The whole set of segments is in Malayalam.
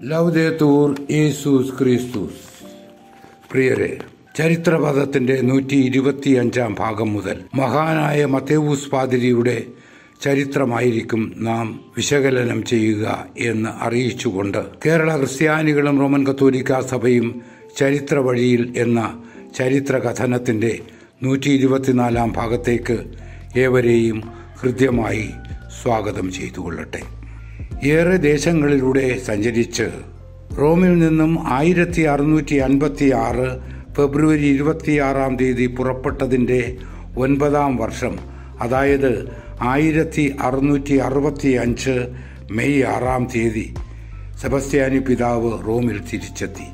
ലൗദേത്തൂർ യേസൂസ് ക്രിസ്തുസ് പ്രിയരെ ചരിത്രപഥത്തിന്റെ നൂറ്റി ഇരുപത്തിയഞ്ചാം ഭാഗം മുതൽ മഹാനായ മത്തേവൂസ് പാതിരിയുടെ ചരിത്രമായിരിക്കും നാം വിശകലനം ചെയ്യുക എന്ന് അറിയിച്ചുകൊണ്ട് കേരള ക്രിസ്ത്യാനികളും റോമൻ കത്തോലിക്ക സഭയും ചരിത്ര വഴിയിൽ എന്ന ചരിത്ര കഥനത്തിന്റെ നൂറ്റി ഇരുപത്തിനാലാം ഭാഗത്തേക്ക് ഏവരെയും ഹൃദ്യമായി സ്വാഗതം ചെയ്തുകൊള്ളട്ടെ ഏറെ ദേശങ്ങളിലൂടെ സഞ്ചരിച്ച് റോമിൽ നിന്നും ആയിരത്തി അറുന്നൂറ്റി അൻപത്തി ആറ് ഫെബ്രുവരി ഇരുപത്തിയാറാം തീയതി പുറപ്പെട്ടതിൻ്റെ ഒൻപതാം വർഷം അതായത് ആയിരത്തി അറുന്നൂറ്റി അറുപത്തി അഞ്ച് മെയ് ആറാം തീയതി സെബസ്ത്യാനി പിതാവ് റോമിൽ തിരിച്ചെത്തി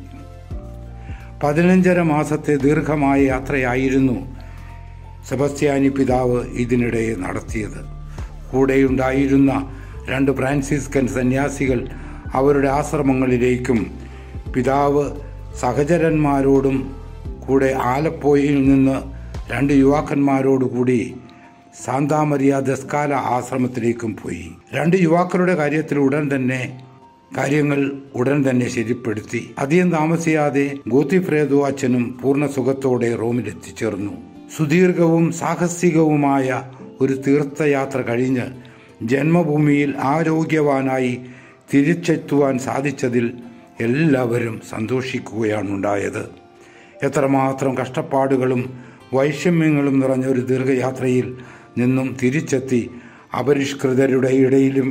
പതിനഞ്ചര മാസത്തെ ദീർഘമായ യാത്രയായിരുന്നു സെബസ്ത്യാനി പിതാവ് ഇതിനിടെ നടത്തിയത് കൂടെയുണ്ടായിരുന്ന രണ്ട് ഫ്രാൻസിസ്കൻ സന്യാസികൾ അവരുടെ ആശ്രമങ്ങളിലേക്കും പിതാവ് സഹചരന്മാരോടും കൂടെ ആലപ്പോയിൽ നിന്ന് രണ്ട് യുവാക്കന്മാരോടുകൂടി സാന്താമരിയ ദസ്കാല ആശ്രമത്തിലേക്കും പോയി രണ്ട് യുവാക്കളുടെ കാര്യത്തിൽ ഉടൻ തന്നെ കാര്യങ്ങൾ ഉടൻ തന്നെ ശരിപ്പെടുത്തി അധികം താമസിയാതെ ഗോത്തിഫ്രേദോ അച്ഛനും പൂർണ്ണ സുഖത്തോടെ റോമിൽ എത്തിച്ചേർന്നു സുദീർഘവും സാഹസികവുമായ ഒരു തീർത്ഥയാത്ര കഴിഞ്ഞ് ജന്മഭൂമിയിൽ ആരോഗ്യവാനായി തിരിച്ചെത്തുവാൻ സാധിച്ചതിൽ എല്ലാവരും സന്തോഷിക്കുകയാണുണ്ടായത് എത്രമാത്രം കഷ്ടപ്പാടുകളും വൈഷമ്യങ്ങളും നിറഞ്ഞ ഒരു ദീർഘയാത്രയിൽ നിന്നും തിരിച്ചെത്തി അപരിഷ്കൃതരുടെ ഇടയിലും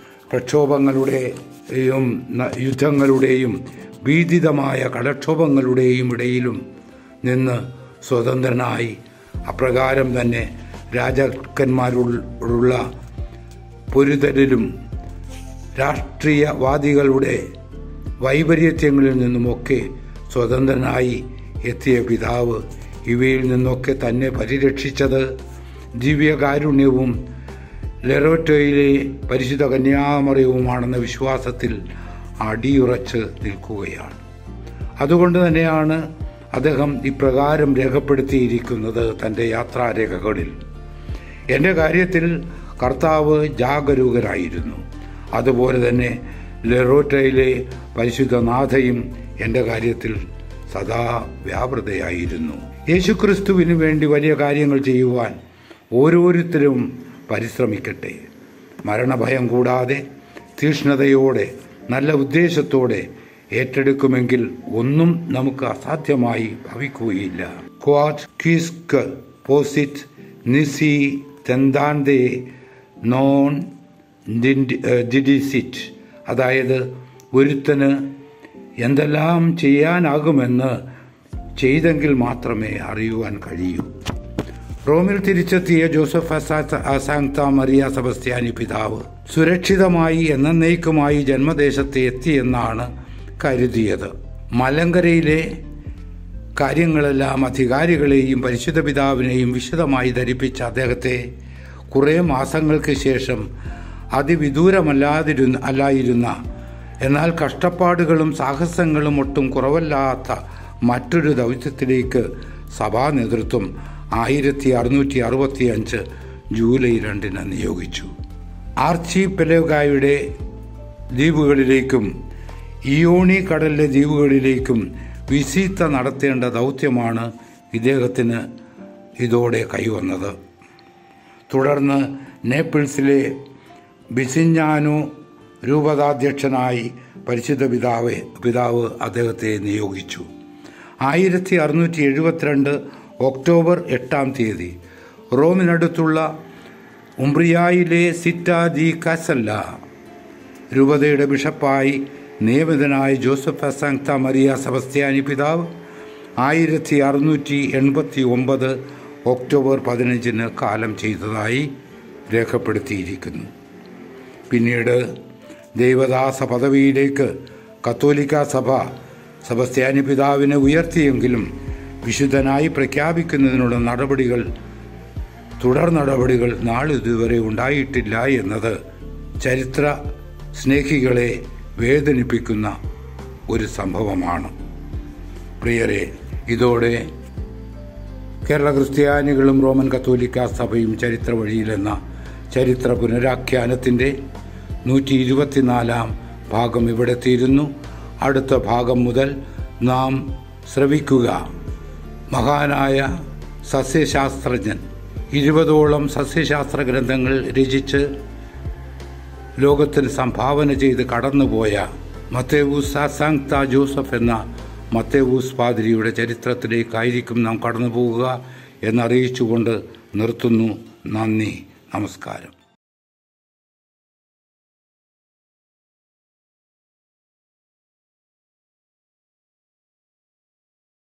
പ്രക്ഷോഭങ്ങളുടെയും യുദ്ധങ്ങളുടെയും ഭീതിതമായ കടക്ഷോഭങ്ങളുടെയും ഇടയിലും നിന്ന് സ്വതന്ത്രനായി അപ്രകാരം തന്നെ രാജാക്കന്മാരുള്ള പൊരുതലിലും രാഷ്ട്രീയവാദികളുടെ വൈപര്യത്യങ്ങളിൽ നിന്നുമൊക്കെ സ്വതന്ത്രനായി എത്തിയ പിതാവ് ഇവയിൽ നിന്നൊക്കെ തന്നെ പരിരക്ഷിച്ചത് ദിവ്യകാരുണ്യവും ലെറോറ്റോയിലെ പരിശുദ്ധ കന്യാമറിയവുമാണെന്ന വിശ്വാസത്തിൽ അടിയുറച്ച് നിൽക്കുകയാണ് അതുകൊണ്ട് തന്നെയാണ് അദ്ദേഹം ഇപ്രകാരം രേഖപ്പെടുത്തിയിരിക്കുന്നത് തൻ്റെ യാത്രാരേഖകളിൽ എൻ്റെ കാര്യത്തിൽ കർത്താവ് ജാഗരൂകരായിരുന്നു അതുപോലെ തന്നെ ലെറോറ്റയിലെ പരിശുദ്ധനാഥയും എൻ്റെ കാര്യത്തിൽ സദാ വ്യാപൃതയായിരുന്നു യേശുക്രിസ്തുവിന് വേണ്ടി വലിയ കാര്യങ്ങൾ ചെയ്യുവാൻ ഓരോരുത്തരും പരിശ്രമിക്കട്ടെ മരണഭയം കൂടാതെ തീഷ്ണതയോടെ നല്ല ഉദ്ദേശത്തോടെ ഏറ്റെടുക്കുമെങ്കിൽ ഒന്നും നമുക്ക് അസാധ്യമായി ഭവിക്കുകയില്ല ക്വാറ്റ് കിസ്ക് പോസിറ്റ് നിസി തെന്താന്തേ നോൺ ഡിഡിസിറ്റ് അതായത് ഒരുത്തന് എന്തെല്ലാം ചെയ്യാനാകുമെന്ന് ചെയ്തെങ്കിൽ മാത്രമേ അറിയുവാൻ കഴിയൂ റോമിൽ തിരിച്ചെത്തിയ ജോസഫ് അസാങ്ത മറിയ സെബസ്ത്യാനി പിതാവ് സുരക്ഷിതമായി എന്നേക്കുമായി ജന്മദേശത്ത് എത്തിയെന്നാണ് കരുതിയത് മലങ്കരയിലെ കാര്യങ്ങളെല്ലാം അധികാരികളെയും പരിശുദ്ധ പിതാവിനെയും വിശദമായി ധരിപ്പിച്ച അദ്ദേഹത്തെ കുറേ മാസങ്ങൾക്ക് ശേഷം അതിവിദൂരമല്ലാതിരുന്ന അല്ലായിരുന്ന എന്നാൽ കഷ്ടപ്പാടുകളും സാഹസങ്ങളും ഒട്ടും കുറവല്ലാത്ത മറ്റൊരു ദൗത്യത്തിലേക്ക് സഭാ നേതൃത്വം ആയിരത്തി അറുന്നൂറ്റി അറുപത്തി അഞ്ച് ജൂലൈ രണ്ടിന് നിയോഗിച്ചു ആർച്ചി പെലോഗായുടെ ദ്വീപുകളിലേക്കും ഇയോണി കടലിലെ ദ്വീപുകളിലേക്കും വിസീത്ത നടത്തേണ്ട ദൗത്യമാണ് ഇദ്ദേഹത്തിന് ഇതോടെ കൈവന്നത് തുടർന്ന് നേപ്പിൾസിലെ ബിസിഞ്ഞാനു രൂപതാധ്യക്ഷനായി പരിശുദ്ധ പിതാവ് പിതാവ് അദ്ദേഹത്തെ നിയോഗിച്ചു ആയിരത്തി അറുന്നൂറ്റി എഴുപത്തിരണ്ട് ഒക്ടോബർ എട്ടാം തീയതി റോമിനടുത്തുള്ള ഉംബ്രിയായിലെ സിറ്റ ദി കാസല്ല രൂപതയുടെ ബിഷപ്പായി നിയമിതനായ ജോസഫ് അസാങ്ത മരിയ സെബസ്ത്യാനി പിതാവ് ആയിരത്തി അറുന്നൂറ്റി എൺപത്തി ഒമ്പത് ഒക്ടോബർ പതിനഞ്ചിന് കാലം ചെയ്തതായി രേഖപ്പെടുത്തിയിരിക്കുന്നു പിന്നീട് ദൈവദാസ പദവിയിലേക്ക് കത്തോലിക്ക സഭ സെബസ്ത്യാനി പിതാവിനെ ഉയർത്തിയെങ്കിലും വിശുദ്ധനായി പ്രഖ്യാപിക്കുന്നതിനുള്ള നടപടികൾ തുടർ നടപടികൾ നാളിതുവരെ ഉണ്ടായിട്ടില്ല എന്നത് ചരിത്ര സ്നേഹികളെ വേദനിപ്പിക്കുന്ന ഒരു സംഭവമാണ് പ്രിയരെ ഇതോടെ കേരള ക്രിസ്ത്യാനികളും റോമൻ കത്തോലിക്ക സഭയും ചരിത്ര വഴിയിലെന്ന ചരിത്ര പുനരാഖ്യാനത്തിൻ്റെ നൂറ്റി ഇരുപത്തിനാലാം ഭാഗം ഇവിടെ തീരുന്നു അടുത്ത ഭാഗം മുതൽ നാം ശ്രവിക്കുക മഹാനായ സസ്യശാസ്ത്രജ്ഞൻ ഇരുപതോളം സസ്യശാസ്ത്ര ഗ്രന്ഥങ്ങൾ രചിച്ച് ലോകത്തിന് സംഭാവന ചെയ്ത് കടന്നുപോയ മത്തേവൂസ് സാസാങ്ത ജോസഫ് എന്ന മത്തേവൂസ് പാതിരിയുടെ ചരിത്രത്തിലേക്കായിരിക്കും നാം കടന്നു പോകുക എന്നറിയിച്ചുകൊണ്ട് നിർത്തുന്നു നന്ദി നമസ്കാരം